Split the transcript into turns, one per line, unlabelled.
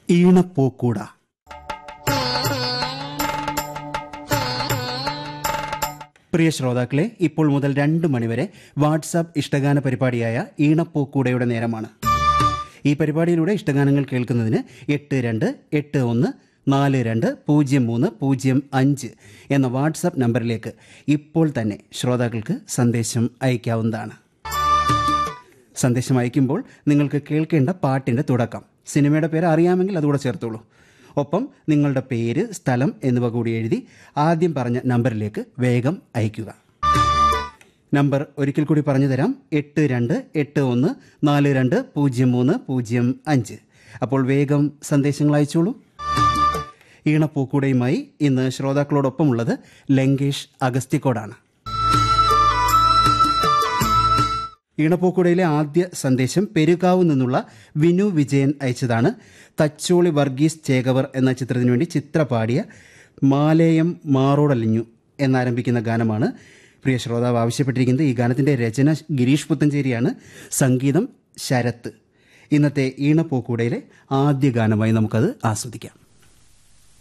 ഈണപ്പൂക്കൂട പ്രിയ ശ്രോതാക്കളെ ഇപ്പോൾ മുതൽ രണ്ട് മണിവരെ വാട്സാപ്പ് ഇഷ്ടഗാന പരിപാടിയായ ഈണപ്പൂക്കൂടയുടെ നേരമാണ് ഈ പരിപാടിയിലൂടെ ഇഷ്ടഗാനങ്ങൾ കേൾക്കുന്നതിന് എട്ട് രണ്ട് എട്ട് ഒന്ന് നാല് രണ്ട് പൂജ്യം മൂന്ന് പൂജ്യം അഞ്ച് എന്ന വാട്സാപ്പ് നമ്പറിലേക്ക് ഇപ്പോൾ തന്നെ ശ്രോതാക്കൾക്ക് സന്ദേശം അയക്കാവുന്നതാണ് സന്ദേശം അയക്കുമ്പോൾ നിങ്ങൾക്ക് കേൾക്കേണ്ട പാട്ടിൻ്റെ തുടക്കം സിനിമയുടെ പേര് അറിയാമെങ്കിൽ അതുകൂടെ ചേർത്തോളൂ ഒപ്പം നിങ്ങളുടെ പേര് സ്ഥലം എന്നിവ കൂടി എഴുതി ആദ്യം പറഞ്ഞ നമ്പറിലേക്ക് വേഗം അയയ്ക്കുക നമ്പർ ഒരിക്കൽ കൂടി പറഞ്ഞു തരാം എട്ട് രണ്ട് എട്ട് ഒന്ന് നാല് രണ്ട് പൂജ്യം മൂന്ന് പൂജ്യം അഞ്ച് അപ്പോൾ വേഗം സന്ദേശങ്ങൾ അയച്ചോളൂ ഈണപ്പൂക്കൂടയുമായി ഇന്ന് ശ്രോതാക്കളോടൊപ്പമുള്ളത് ലങ്കേഷ് അഗസ്തിക്കോടാണ് ഈണപ്പൂക്കുടയിലെ ആദ്യ സന്ദേശം പെരുകാവ് നിന്നുള്ള വിനു വിജയൻ അയച്ചതാണ് തച്ചോളി വർഗീസ് ചേകവർ എന്ന ചിത്രത്തിനു വേണ്ടി ചിത്ര പാടിയ മാലേയം മാറോടലിഞ്ഞു എന്നാരംഭിക്കുന്ന ഗാനമാണ് പ്രിയ ശ്രോതാവ് ആവശ്യപ്പെട്ടിരിക്കുന്നത് ഈ ഗാനത്തിൻ്റെ രചന ഗിരീഷ് പുത്തഞ്ചേരിയാണ് സംഗീതം ശരത്ത് ഇന്നത്തെ ഈണപ്പൂക്കുടയിലെ ആദ്യ ഗാനമായി നമുക്കത് ആസ്വദിക്കാം